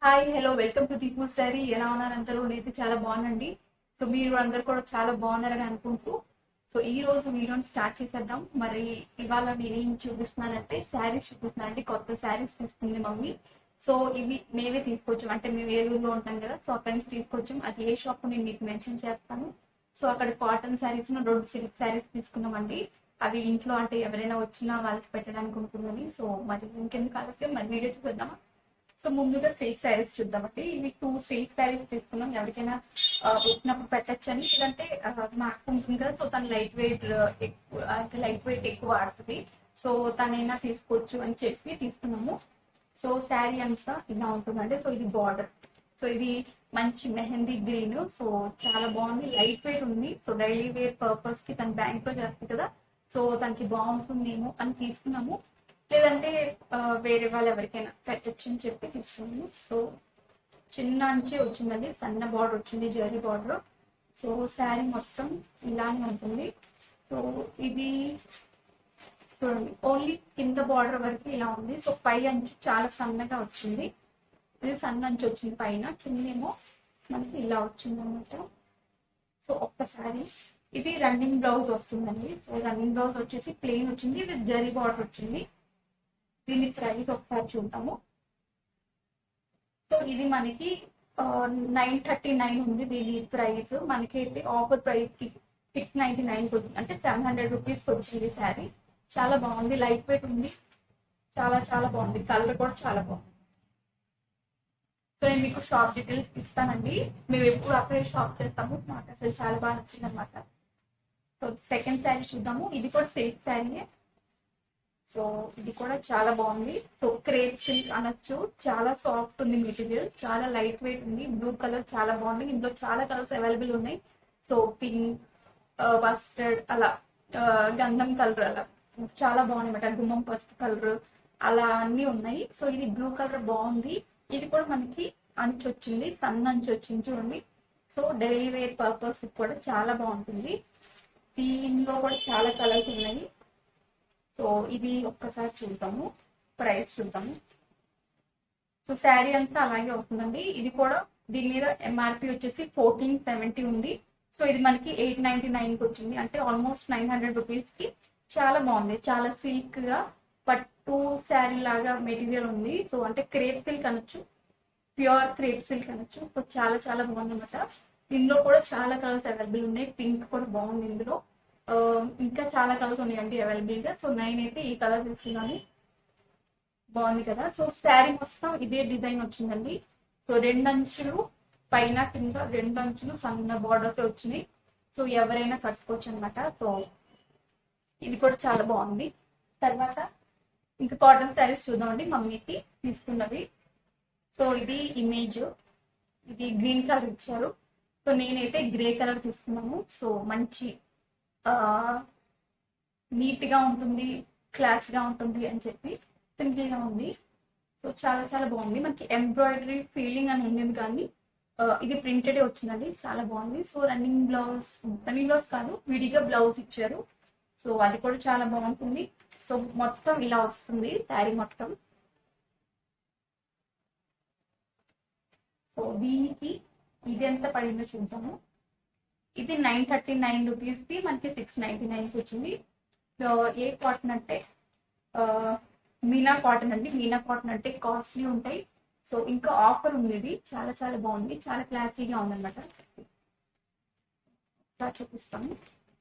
Hi hello welcome to Deepu's diary ఎలా ఉన్నారు అందరూ నేనైతే చాలా బాగున్నాండి సో మీరు అందరు కూడా చాలా బాగున్నారని అనుకుంటూ సో ఈ రోజు వీడియోని స్టార్ట్ చేసేద్దాం మరి ఇవాళ నేనేం చూపిస్తున్నానంటే శారీస్ చూపిస్తున్నానంటే కొత్త శారీస్ తీసుకుంది మమ్మీ సో ఇవి మేమే తీసుకొచ్చాం అంటే మేము ఏలూరులో ఉంటాం కదా సో అక్కడి నుంచి తీసుకొచ్చాం అది ఏ షాప్ నేను మీకు మెన్షన్ చేస్తాను సో అక్కడ కాటన్ శారీస్ రెండు సిల్క్ శారీస్ తీసుకున్నామండి అవి ఇంట్లో అంటే ఎవరైనా వచ్చినా వాళ్ళకి పెట్టడానికి ఉంటుందని సో మరి ఇంకెందుకు ఆలస్యం మరి వీడియో చూద్దామా సో ముందుగా సిల్క్ శారీస్ చూద్దామండి ఇవి టూ సిల్క్ శారీస్ తీసుకున్నాం ఎవరికైనా ఆ, వచ్చినప్పుడు పెట్టచ్చని లేదంటే మాకు ఉంటుంది కదా సో తను లైట్ వెయిట్ ఎక్కువ అంటే లైట్ వెయిట్ ఎక్కువ ఆడుతుంది సో తనైనా తీసుకోవచ్చు అని చెప్పి తీసుకున్నాము సో శారీ అంతా ఇలా ఉంటుందండి సో ఇది బార్డర్ సో ఇది మంచి మెహందీ గ్రీన్ సో చాలా బాగుంది లైట్ వెయిట్ ఉంది సో డైలీ వేర్ పర్పస్ కి తన బ్యాంక్ లో చేస్తుంది కదా సో తనకి బాగుంటుందేమో అని తీసుకున్నాము లేదంటే ఆ, వేరే వాళ్ళు ఎవరికైనా పెట్టచ్చు అని చెప్పి తీసుకున్నాము సో చిన్న అంచే వచ్చిందండి సన్న బార్డర్ వచ్చింది జరీ బార్డర్ సో శారీ మొత్తం ఇలానే ఉంటుంది సో ఇది చూడండి ఓన్లీ కింద బార్డర్ వరకు ఇలా ఉంది సో పై అంచు చాలా సన్నగా వచ్చింది ఇది సన్న అంచు వచ్చింది పైన కిందేమో మనకి ఇలా వచ్చింది అనమాట సో ఒక్కసారి ఇది రన్నింగ్ బ్లౌజ్ వస్తుందండి సో రన్నింగ్ బ్లౌజ్ వచ్చేసి ప్లెయిన్ వచ్చింది ఇది జరీ బార్డర్ వచ్చింది దీని ప్రైస్ ఒకసారి చూద్దాము సో ఇది మనకి నైన్ థర్టీ నైన్ ఉంది దీని ప్రైస్ మనకి అయితే ఆఫర్ ప్రైస్ కి సిక్స్ నైన్టీ నైన్ వచ్చింది అంటే సెవెన్ హండ్రెడ్ రూపీస్ వచ్చింది శారీ చాలా బాగుంది లైట్ వెయిట్ ఉంది చాలా చాలా బాగుంది కలర్ కూడా చాలా బాగుంది సో నేను మీకు షాప్ డీటెయిల్స్ ఇస్తానండి మేము ఎప్పుడు అక్కడే షాప్ చేస్తాము నాకు అసలు చాలా బాగా నచ్చింది అనమాట సో సెకండ్ శారీ చూద్దాము ఇది కూడా సిల్క్ శారీయే సో ఇది కూడా చాలా బాగుంది సో క్రేప్ సిల్క్ అనొచ్చు చాలా సాఫ్ట్ ఉంది మెటీరియల్ చాలా లైట్ వెయిట్ ఉంది బ్లూ కలర్ చాలా బాగుంది ఇందులో చాలా కలర్స్ అవైలబుల్ ఉన్నాయి సో పింక్ మస్టర్డ్ అలా ఆ, గంధం కలర్ అలా చాలా బాగుంది అనమాట గుమ్మం పసుపు కలర్ అలా అన్ని ఉన్నాయి సో ఇది బ్లూ కలర్ బాగుంది ఇది కూడా మనకి అంచు వచ్చింది సన్న అంచు వచ్చింది చూడండి సో డైలీ వేర్ పర్పస్ కూడా చాలా బాగుంటుంది దీనిలో కూడా చాలా కలర్స్ ఉన్నాయి సో ఇది ఒక్కసారి చూద్దాము ప్రైస్ చూద్దాము సో శారీ అంతా అలాగే వస్తుందండి ఇది కూడా దీని మీద ఎంఆర్పి వచ్చేసి ఫోర్టీన్ సెవెంటీ ఉంది సో ఇది మనకి ఎయిట్ నైన్టీ నైన్ కి వచ్చింది అంటే ఆల్మోస్ట్ నైన్ హండ్రెడ్ రూపీస్ కి చాలా బాగుంది చాలా సిల్క్ గా పట్టు శారీ లాగా మెటీరియల్ ఉంది సో అంటే క్రేప్ సిల్క్ అనొచ్చు ప్యూర్ క్రేప్ సిల్క్ అనొచ్చు సో చాలా చాలా బాగుంది అనమాట ఇందులో కూడా చాలా కలర్స్ అవైలబుల్ ఉన్నాయి పింక్ కూడా బాగుంది ఇందులో ఆ, ఇంకా చాలా కలర్స్ ఉన్నాయండి అవైలబుల్ గా సో నేనైతే ఈ కలర్ తీసుకున్నాను బాగుంది కదా సో శారీ మొత్తం ఇదే డిజైన్ వచ్చిందండి సో రెండు అంచులు పైన కింద రెండు అంచులు సన్న బార్డర్స్ వచ్చినాయి సో ఎవరైనా కట్టుకోవచ్చు అనమాట సో ఇది కూడా చాలా బాగుంది తర్వాత ఇంకా కాటన్ శారీస్ చూద్దామండి మమ్మీకి తీసుకున్నవి సో ఇది ఇమేజ్ ఇది గ్రీన్ కలర్ ఇచ్చారు సో నేనైతే గ్రే కలర్ తీసుకున్నాను సో మంచి నీట్ గా ఉంటుంది క్లాస్ గా ఉంటుంది అని చెప్పి సింపుల్ గా ఉంది సో చాలా చాలా బాగుంది మనకి ఎంబ్రాయిడరీ ఫీలింగ్ అని ఉంది కానీ ఆ, ఇది ప్రింటెడ్ వచ్చిందండి చాలా బాగుంది so running blouse running blouse కాదు విడిగా బ్లౌజ్ ఇచ్చారు సో అది కూడా చాలా బాగుంటుంది సో మొత్తం ఇలా వస్తుంది శారీ మొత్తం సో దీనికి ఇది ఎంత పడిందో చూద్దాము ఇది నైన్ థర్టీ నైన్ రూపీస్ ది మనకి సిక్స్ నైన్టీ నైన్ కి వచ్చింది సో ఏ కాటన్ అంటే ఆ, మీనా కాటన్ అండి మీనా కాటన్ అంటే కాస్ట్లీ ఉంటాయి సో ఇంకా ఆఫర్ ఉంది ఇది చాలా చాలా బాగుంది చాలా క్లాసీగా ఉందన్నమాట ఒకసారి చూపిస్తాను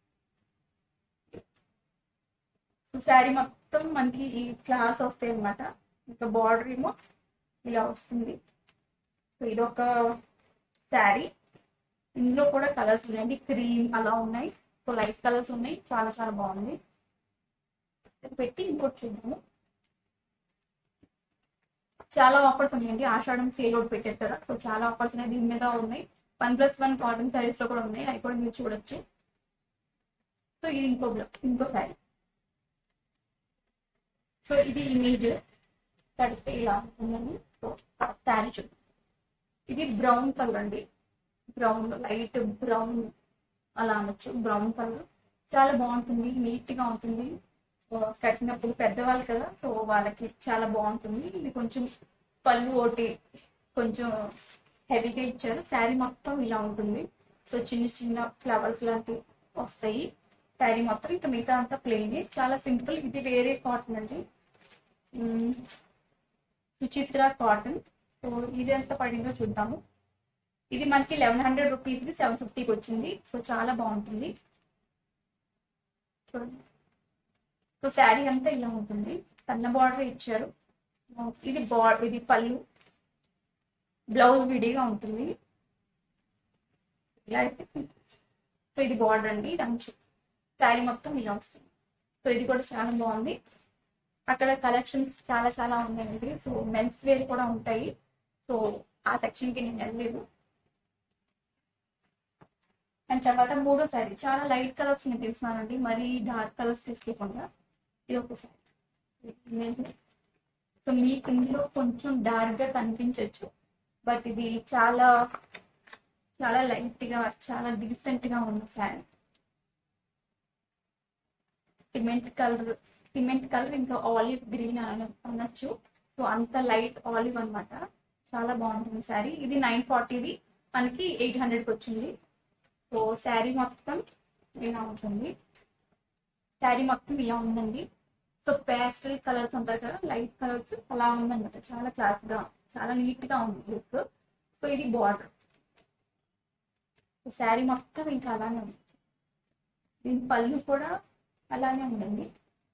సో శారీ మొత్తం మనకి ఈ క్లాస్ వస్తాయి అనమాట ఇంకా బార్డర్ ఏమో ఇలా వస్తుంది సో ఇది ఒక శారీ ఇందులో కూడా కలర్స్ ఉన్నాయండి క్రీమ్ అలా ఉన్నాయి సో లైట్ కలర్స్ ఉన్నాయి చాలా చాలా బాగుంది ఇది పెట్టి ఇంకోటి చూద్దాము చాలా ఆఫర్స్ ఉన్నాయండి ఆషాఢం సేల్ ఒకటి పెట్టారు కదా సో చాలా ఆఫర్స్ ఉన్నాయి దీని మీద ఉన్నాయి one plus one cotton saris లో కూడా ఉన్నాయి అవి కూడా మీరు చూడొచ్చు సో ఇది ఇంకో బ్లౌ- ఇంకో శారీ సో ఇది ఇమేజ్ కడితే ఇలా ఉంటుందని సో శారీ చూద్దాం ఇది బ్రౌన్ కలర్ అండి బ్రౌన్ లైట్ బ్రౌన్ అలా అనొచ్చు బ్రౌన్ కలర్ చాలా బాగుంటుంది నీట్ గా ఉంటుంది ఆ, కట్టినప్పుడు పెద్దవాళ్ళు కదా సో వాళ్ళకి చాలా బాగుంటుంది ఇది కొంచెం పళ్ళు ఒకటి కొంచెం హెవీగా ఇచ్చారు శారీ మొత్తం ఇలా ఉంటుంది సో చిన్న చిన్న ఫ్లవర్స్ లాంటివి వస్తాయి శారీ మొత్తం ఇంకా మిగతా అంతా ప్లెయిన్ చాలా సింపుల్ ఇది వేరే కాటన్ అండి మ్మ్. సుచిత్ర కాటన్ సో ఇది ఎంత పడిందో చూద్దాము ఇది మనకి లెవెన్ హండ్రెడ్ రూపీస్ ది సెవెన్ ఫిఫ్టీకి వచ్చింది సో చాలా బాగుంటుంది చూడండి సో శారీ అంతా ఇలా ఉంటుంది సన్న బార్డర్ ఇచ్చారు ఇది బార్ ఇది పళ్ళు బ్లౌజ్ విడిగా ఉంటుంది ఇలా అయితే సో ఇది బార్డర్ అండి ఇది అంచు శారీ మొత్తం ఇలా వస్తుంది సో ఇది కూడా చాలా బాగుంది అక్కడ కలెక్షన్స్ చాలా చాలా ఉన్నాయండి సో మెన్స్ వేర్ కూడా ఉంటాయి సో ఆ సెక్షన్ కి నేను వెళ్ళలేదు అండ్ తర్వాత మూడో శారీ చాలా లైట్ కలర్స్ నేను తీసుకున్నానండి మరీ డార్క్ కలర్స్ తీసుకోకుండా ఇది ఒక శారీ సో మీకు ఇందులో కొంచెం డార్క్ గా కనిపించవచ్చు బట్ ఇది చాలా చాలా లైట్ గా చాలా డీసెంట్ గా ఉన్న sari cement colour cement colour ఇంకా ఆలివ్ గ్రీన్ అని అనొచ్చు సో అంత లైట్ ఆలివ్ అన్నమాట చాలా బాగుంటుంది శారీ ఇది నైన్ ఫార్టీది మనకి ఎయిట్ హండ్రెడ్కి వచ్చింది సో శారీ మొత్తం ఇలా ఉంటుంది శారీ మొత్తం ఇలా ఉందండి సో పేస్టల్ కలర్స్ అంటారు కదా లైట్ కలర్స్ అలా ఉందన్నమాట చాలా క్లాస్ గా చాలా నీట్ గా ఉంది లుక్ సో ఇది బార్డర్ సో శారీ మొత్తం ఇంకా అలానే ఉంది దీని పళ్ళు కూడా అలానే ఉందండి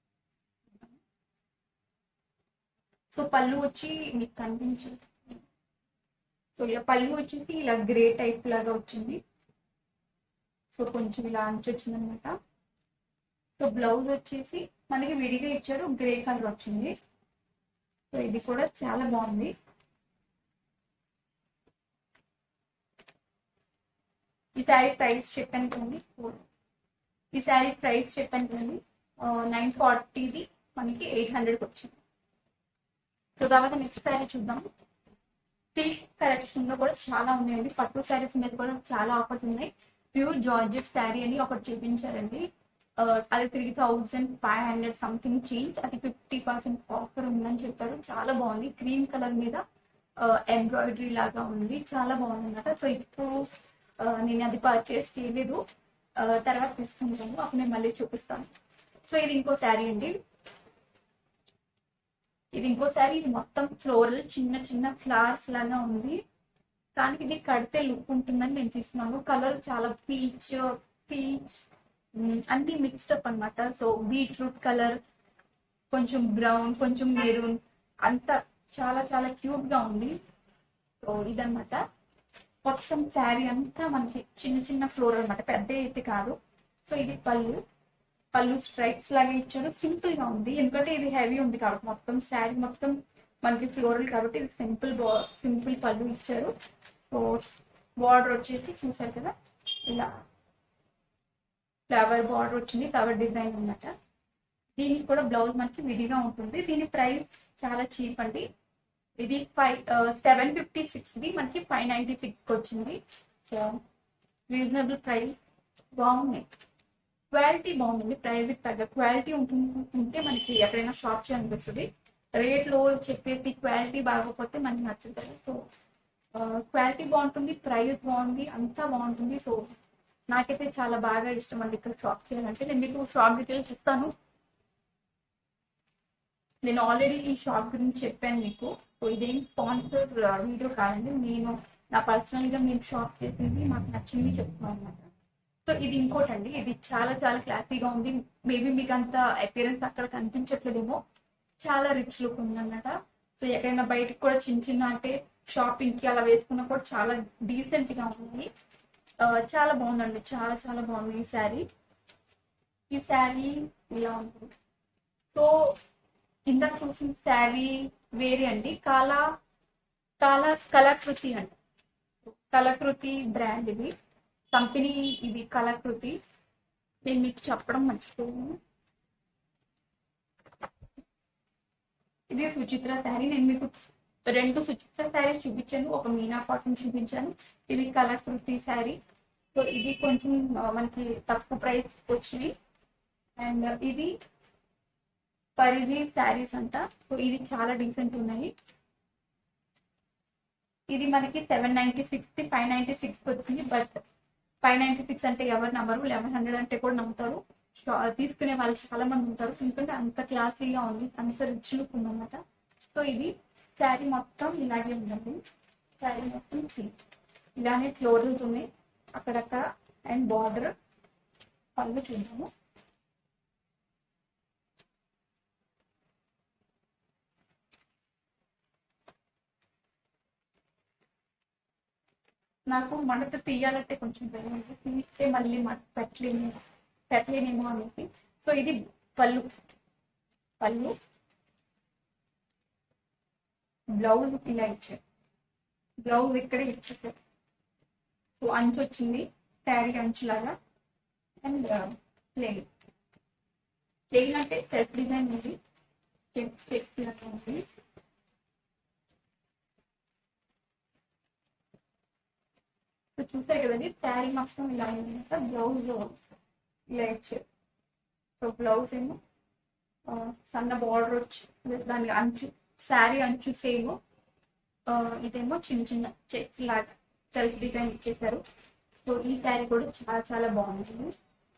సో పళ్ళు వచ్చి మీకు కనిపించదు సో ఇలా పళ్ళు వచ్చేసి ఇలా గ్రే టైప్ లాగా వచ్చింది సో కొంచెం ఇలా అంచు వచ్చింది అనమాట సో బ్లౌజ్ వచ్చేసి మనకి విడిగా ఇచ్చారు గ్రే కలర్ వచ్చింది సో ఇది కూడా చాలా బాగుంది ఈ శారీ ప్రైస్ చెప్పాను కదండి ఈ శారీ ప్రైస్ చెప్పాను కదండి నైన్ ఫార్టీది మనకి ఎయిట్ హండ్రెడ్కి వచ్చింది సో తర్వాత నెక్స్ట్ శారీ చూద్దాం సిల్క్ కలెక్షన్ లో కూడా చాలా ఉన్నాయండి పట్టు శారీస్ మీద కూడా చాలా ఆఫర్స్ ఉన్నాయి ప్యూర్ జార్జెట్ శారీ అని ఒకటి చూపించారండి ఆ, అది three thousand five hundred something change అది ఫిఫ్టీ పర్సెంట్ ఆఫర్ ఉందని చెప్పారు చాలా బాగుంది క్రీమ్ కలర్ మీద ఎంబ్రాయిడరీ లాగా ఉంది చాలా బాగుంది అనమాట సో ఇప్పుడు ఆ, నేను అది పర్చేస్ చేయలేదు ఆ, తర్వాత తీసుకుంటాను అప్పుడు నేను మళ్ళీ చూపిస్తాను సో ఇది ఇంకో శారీ అండి ఇది ఇంకోసారి ఇది మొత్తం ఫ్లోరల్ చిన్న చిన్న ఫ్లవర్స్ లాగా ఉంది కానీ ఇది కడితే లుక్ ఉంటుందని నేను తీసుకున్నాను కలర్ చాలా పీచ్ పీచ్ అన్ని మిక్స్డ్ అప్ అనమాట సో బీట్రూట్ కలర్ కొంచెం బ్రౌన్ కొంచెం మెరూన్ అంత చాలా చాలా క్యూట్ గా ఉంది సో ఇదన్నమాట మొత్తం శారీ అంతా మనకి చిన్న చిన్న ఫ్లోర్ అన్నమాట పెద్ద అయితే కాదు సో ఇది పళ్ళు పళ్ళు స్ట్రైప్స్ లాగా ఇచ్చారు సింపుల్ గా ఉంది ఎందుకంటే ఇది హెవీ ఉంది కాబట్టి మొత్తం శారీ మొత్తం మనకి ఫ్లోరల్ కాబట్టి ఇది సింపుల్ సింపుల్ పళ్ళు ఇచ్చారు సో బార్డర్ వచ్చేసి చూసారు కదా ఇలా ఫ్లవర్ బార్డర్ వచ్చింది ఫ్లవర్ డిజైన్ అన్నమాట దీనికి కూడా బ్లౌజ్ మనకి విడిగా ఉంటుంది దీని ప్రైస్ చాలా చీప్ అండి ఇది ఫైవ్ సెవెన్ ఫిఫ్టీ సిక్స్ ది మనకి ఫైవ్ నైన్టీ సిక్స్ వచ్చింది సో రీజనబుల్ ప్రైస్ బాగున్నాయి క్వాలిటీ బాగుంది ప్రైస్ తగ్గ క్వాలిటీ ఉంటుంది ఉంటే మనకి ఎక్కడైనా షాప్ చేయాలనిపిస్తుంది రేట్ లో చెప్పేసి క్వాలిటీ బాగోకపోతే మనకి నచ్చదు కదా సో క్వాలిటీ బాగుంటుంది ప్రైస్ బాగుంది అంతా బాగుంటుంది సో నాకైతే చాలా బాగా ఇష్టం అండి ఇక్కడ షాప్ చేయాలంటే నేను మీకు షాప్ డీటెయిల్స్ ఇస్తాను నేను ఆల్రెడీ ఈ షాప్ గురించి చెప్పాను మీకు సో ఇదేం స్పాన్సర్ వీడియో కాదండి నేను నా పర్సనల్ గా మేము షాప్ చేసింది మాకు నచ్చింది చెప్తున్నాను అనమాట సో ఇది ఇంకోటి అండి ఇది చాలా చాలా క్లాసీగా ఉంది మేబీ మీకు అంత అపియరెన్స్ అక్కడ కనిపించట్లేదేమో చాలా రిచ్ లుక్ ఉందన్నమాట సో ఎక్కడైనా బయటకు కూడా చిన్న చిన్న అంటే షాపింగ్ కి అలా వేసుకున్నా కూడా చాలా డీసెంట్ గా ఉంది ఆ, చాలా బాగుందండి చాలా చాలా బాగుంది ఈ శారీ ఈ శారీ ఇలా ఉంటుంది సో ఇందాక చూసిన శారీ వేరే అండి కాలా కాలా కళాకృతి అండి కళాకృతి బ్రాండ్ ఇది కంపెనీ ఇది కళాకృతి నేను మీకు చెప్పడం మర్చిపోయాను ఇది సుచిత్ర శారీ నేను మీకు రెండు సుచిత్ర శారీస్ చూపించాను ఒక మీనా కాటన్ చూపించాను ఇది కళాకృతి శారీ సో ఇది కొంచెం ఆ, మనకి తక్కువ ప్రైస్ వచ్చినాయి అండ్ ఇది పరిధి శారీస్ అంట సో ఇది చాలా డీసెంట్ ఉన్నాయి ఇది మనకి seven ninety six five ninety six వచ్చింది బట్ ఫైవ్ నైన్టీ సిక్స్ అంటే ఎవరు నమ్మరు లెవెన్ హండ్రెడ్ అంటే కూడా నమ్ముతారు షా- తీసుకునే వాళ్ళు చాలా మంది ఉంటారు ఎందుకంటే అంత క్లాసీగా ఉంది అంత రిచ్ లుక్ ఉందన్నమాట సో ఇది శారీ మొత్తం ఇలాగే ఉందండి శారీ మొత్తం సీ ఇలానే ఫ్లోరల్స్ ఉన్నాయి అక్కడక్కడ అండ్ బార్డర్ పళ్ళు చూద్దాము నాకు మడత తీయాలంటే కొంచెం భయం ఉంది. తీస్తే మళ్ళీ మడత పెట్టలేము పెట్టలేనేమో అనేసి సో ఇది పళ్ళు పళ్ళు బ్లౌజ్ ఇలా ఇచ్చారు బ్లౌజ్ ఇక్కడే ఇచ్చేసారు సో అంచు వచ్చింది శారీ అంచులాగా అండ్ ప్లెయిన్ ప్లెయిన్ అంటే సెల్ఫ్ డిజైన్ ఉంది చెక్స్ చెక్స్ లాగా ఉంది సో చూసారు కదండి శారీ మొత్తం ఇలా ఉంది బ్లౌజ్ ఇలా ఇచ్చారు సో బ్లౌజ్ ఏమో ఆ, సన్న బార్డర్ వచ్చి దాని అంచు శారీ అంచు సేమ్ ఇదేమో చిన్న చిన్న చెక్స్ లాగా సెల్ఫ్ డిజైన్ ఇచ్చేసారు సో ఈ శారీ కూడా చాలా చాలా బాగుంటుంది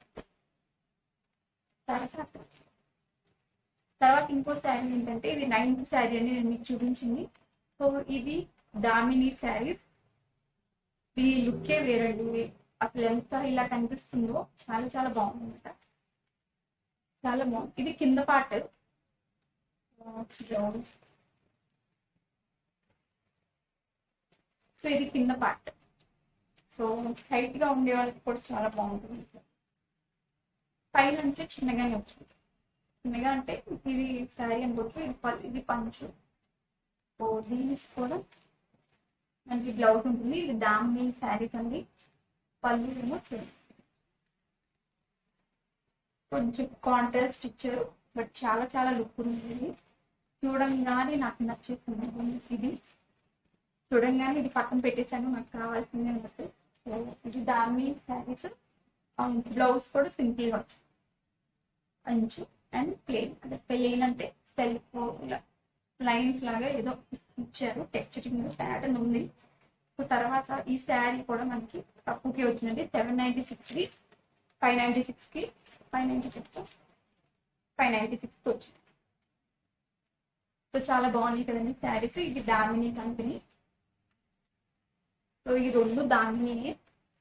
తర్వాత తర్వాత ఇంకో శారీ ఏంటంటే ఇది నైన్త్ శారీ అని నేను మీకు చూపించింది సో ఇది దామిని శారీస్ ఈ లుక్కే వేరండి అసలు ఎంత ఇలా కనిపిస్తుందో చాలా చాలా బాగుంది అనమాట చాలా బాగుంది ఇది కింద పార్ట్ బ్లౌజ్ సో ఇది కింద పార్ట్ సో హైట్ గా ఉండే వాళ్ళకి కూడా చాలా బాగుంటుంది పైన నుంచి చిన్నగానే వచ్చింది చిన్నగా అంటే ఇది శారీ అనుకోవచ్చు ఇది పల్- ఇది పంచు సో దీనికి కూడా మనకి బ్లౌజ్ ఉంటుంది ఇది దామి శారీస్ అండి పళ్ళు ఏమో చూడండి కొంచెం కాంట్రాస్ట్ ఇచ్చారు బట్ చాలా చాలా లుక్ ఉంది ఇది చూడంగానే నాకు నచ్చేసింది ఇది చూడంగానే ఇది పక్కన పెట్టేశాను నాకు కావాల్సింది అన్నట్టు సో ఇది దామి శారీస్ బ్లౌజ్ కూడా సింపుల్ గా వచ్చింది అంచు అండ్ ప్లెయిన్ అంటే ప్లెయిన్ అంటే సెల్ఫ్ ఇలా లైన్స్ లాగా ఏదో ఇచ్చారు టెక్చరింగ్ ప్యాటర్న్ ఉంది సో తర్వాత ఈ శారీ కూడా మనకి తక్కువకి వచ్చిందండి సెవెన్ నైన్టీ సిక్స్ కి ఫైవ్ నైన్టీ సిక్స్ కి five ninety six five ninety six కి వచ్చింది సో చాలా బాగుంది కదండి శారీస్ ఇది దామిని కంపెనీ సో ఈ రెండు దామిని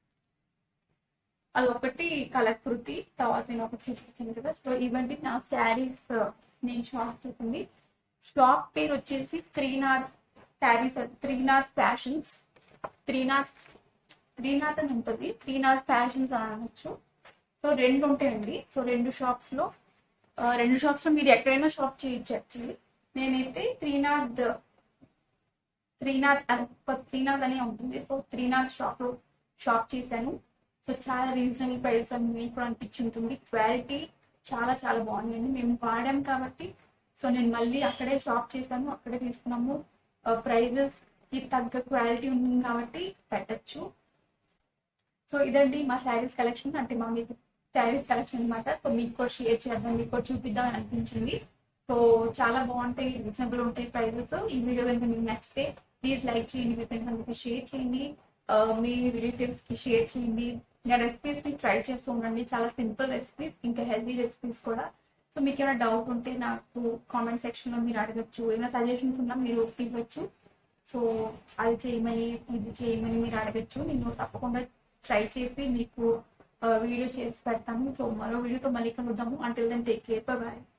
అది ఒకటి కళాకృతి తర్వాత నేను ఒకటి చూపించాను కదా సో ఇవన్నీ నా శారీస్ నేను షాప్ చూసింది షాప్ పేరు వచ్చేసి త్రీనాథ్ శారీస్ త్రీనాథ్ ఫ్యాషన్స్ త్రీనాథ్ త్రీనాథ్ అని ఉంటుంది త్రీనాథ్ ఫ్యాషన్స్ అని అనొచ్చు సో రెండు ఉంటాయండి సో రెండు షాప్స్ లో ఆ, రెండు షాప్స్ లో మీరు ఎక్కడైనా షాప్ చేయొచ్చు యాక్చువల్లీ నేనైతే త్రీనాథ్ త్రీనాథ్ అని ఒక త్రీనాథ్ అనే ఉంటుంది సో త్రీనాథ్ షాప్ లో షాప్ చేశాను సో చాలా రీజనబుల్ ప్రైస్ అని మీకు కూడా అనిపించి ఉంటుంది క్వాలిటీ చాలా చాలా బాగుందండి మేము వాడాం కాబట్టి సో నేను మళ్ళీ అక్కడే షాప్ చేశాను అక్కడే తీసుకున్నాము ప్రైజెస్ కి తగ్గ క్వాలిటీ ఉంటుంది కాబట్టి పెట్టచ్చు సో ఇదండి మా శారీస్ కలెక్షన్ అంటే మా మీకు శారీస్ కలెక్షన్ అనమాట సో మీకు కూడా షేర్ చేద్దాం మీకు కూడా చూపిద్దాం అని అనిపించింది సో చాలా బాగుంటాయి రీజనబుల్ ఉంటాయి ప్రైజెస్ ఈ వీడియో కనుక మీకు నచ్చితే ప్లీజ్ లైక్ చేయండి మీ ఫ్రెండ్స్ అందరికి షేర్ చేయండి ఆ, మీ రిలేటివ్స్ కి షేర్ చేయండి నా రెసిపీస్ ని ట్రై చేస్తూ ఉండండి చాలా సింపుల్ రెసిపీస్ ఇంకా హెల్తీ రెసిపీస్ కూడా సో మీకు ఏమైనా డౌట్ ఉంటే నాకు కామెంట్ సెక్షన్ లో మీరు అడగచ్చు ఏమైనా సజెషన్స్ ఉన్నా మీరు ఇవ్వచ్చు సో అది చేయమని ఇది చేయమని మీరు అడగచ్చు నేను తప్పకుండా ట్రై చేసి మీకు వీడియో చేసి పెడతాను సో మరో వీడియోతో మళ్ళీ కలుద్దాము అంటే దెన్ టేక్ కేర్ బాయ్